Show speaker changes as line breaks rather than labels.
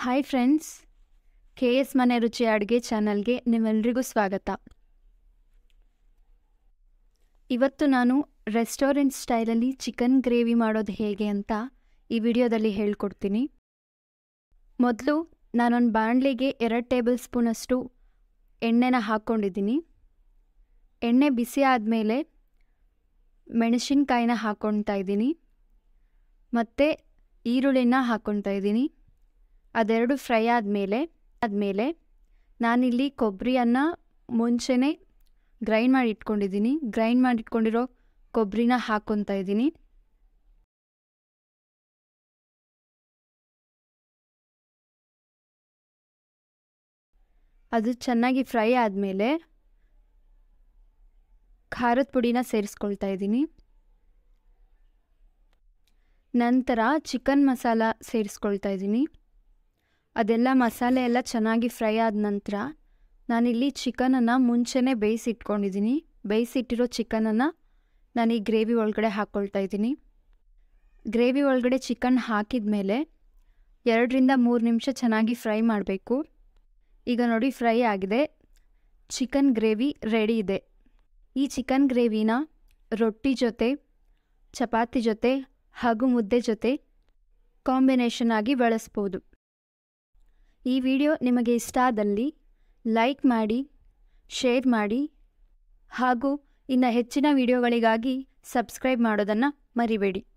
hi friends K S ಮನೆ ರುಚಿ ಅಡುಗೆ ಚಾನಲ್ಗೆ ನಿಮ್ಮೆಲ್ರಿಗೂ ಸ್ವಾಗತ ಇವತ್ತು ನಾನು ರೆಸ್ಟೋರೆಂಟ್ ಸ್ಟೈಲಲ್ಲಿ ಚಿಕನ್ ಗ್ರೇವಿ ಮಾಡೋದು ಹೇಗೆ ಅಂತ ಈ ವಿಡಿಯೋದಲ್ಲಿ ಹೇಳ್ಕೊಡ್ತೀನಿ ಮೊದಲು ನಾನೊಂದು ಬಾಣಲಿಗೆ ಎರಡು ಟೇಬಲ್ ಸ್ಪೂನಷ್ಟು ಎಣ್ಣೆನ ಹಾಕ್ಕೊಂಡಿದ್ದೀನಿ ಎಣ್ಣೆ ಬಿಸಿ ಆದಮೇಲೆ ಮೆಣಸಿನ್ಕಾಯಿನ ಹಾಕ್ಕೊಳ್ತಾ ಇದ್ದೀನಿ ಮತ್ತು ಈರುಳ್ಳಿನ ಹಾಕ್ಕೊಳ್ತಾ ಇದ್ದೀನಿ ಅದೆರಡು ಫ್ರೈ ಆದಮೇಲೆ ಆದಮೇಲೆ ನಾನಿಲ್ಲಿ ಕೊಬ್ಬರಿಯನ್ನು ಮುಂಚೆನೇ ಗ್ರೈಂಡ್ ಮಾಡಿ ಇಟ್ಕೊಂಡಿದ್ದೀನಿ ಗ್ರೈಂಡ್ ಮಾಡಿ ಇಟ್ಕೊಂಡಿರೋ ಕೊಬ್ಬರಿನ ಹಾಕ್ಕೊತಾ ಇದ್ದೀನಿ ಅದು ಚೆನ್ನಾಗಿ ಫ್ರೈ ಆದಮೇಲೆ ಖಾರದ ಪುಡಿನ ಸೇರಿಸ್ಕೊಳ್ತಾ ಇದ್ದೀನಿ ನಂತರ ಚಿಕನ್ ಮಸಾಲ ಸೇರಿಸ್ಕೊಳ್ತಾ ಇದ್ದೀನಿ ಅದೆಲ್ಲ ಮಸಾಲೆ ಎಲ್ಲ ಚೆನ್ನಾಗಿ ಫ್ರೈ ಆದ ನಂತರ ನಾನಿಲ್ಲಿ ಚಿಕನನ್ನು ಮುಂಚೆನೇ ಬೇಯಿಸಿಟ್ಕೊಂಡಿದ್ದೀನಿ ಬೇಯಿಸಿಟ್ಟಿರೋ ಚಿಕನನ್ನು ನಾನು ಈ ಗ್ರೇವಿ ಒಳಗಡೆ ಹಾಕ್ಕೊಳ್ತಾ ಇದ್ದೀನಿ ಗ್ರೇವಿ ಒಳಗಡೆ ಚಿಕನ್ ಹಾಕಿದ ಮೇಲೆ ಎರಡರಿಂದ ಮೂರು ನಿಮಿಷ ಚೆನ್ನಾಗಿ ಫ್ರೈ ಮಾಡಬೇಕು ಈಗ ನೋಡಿ ಫ್ರೈ ಆಗಿದೆ ಚಿಕನ್ ಗ್ರೇವಿ ರೆಡಿ ಇದೆ ಈ ಚಿಕನ್ ಗ್ರೇವಿನ ರೊಟ್ಟಿ ಜೊತೆ ಚಪಾತಿ ಜೊತೆ ಹಾಗೂ ಮುದ್ದೆ ಜೊತೆ ಕಾಂಬಿನೇಷನ್ ಆಗಿ ಬಳಸ್ಬೋದು ಈ ವಿಡಿಯೋ ನಿಮಗೆ ಇಷ್ಟ ಆದಲ್ಲಿ ಲೈಕ್ ಮಾಡಿ ಶೇರ್ ಮಾಡಿ ಹಾಗೂ ಇನ್ನು ಹೆಚ್ಚಿನ ವಿಡಿಯೋಗಳಿಗಾಗಿ ಸಬ್ಸ್ಕ್ರೈಬ್ ಮಾಡೋದನ್ನು ಮರಿಬೇಡಿ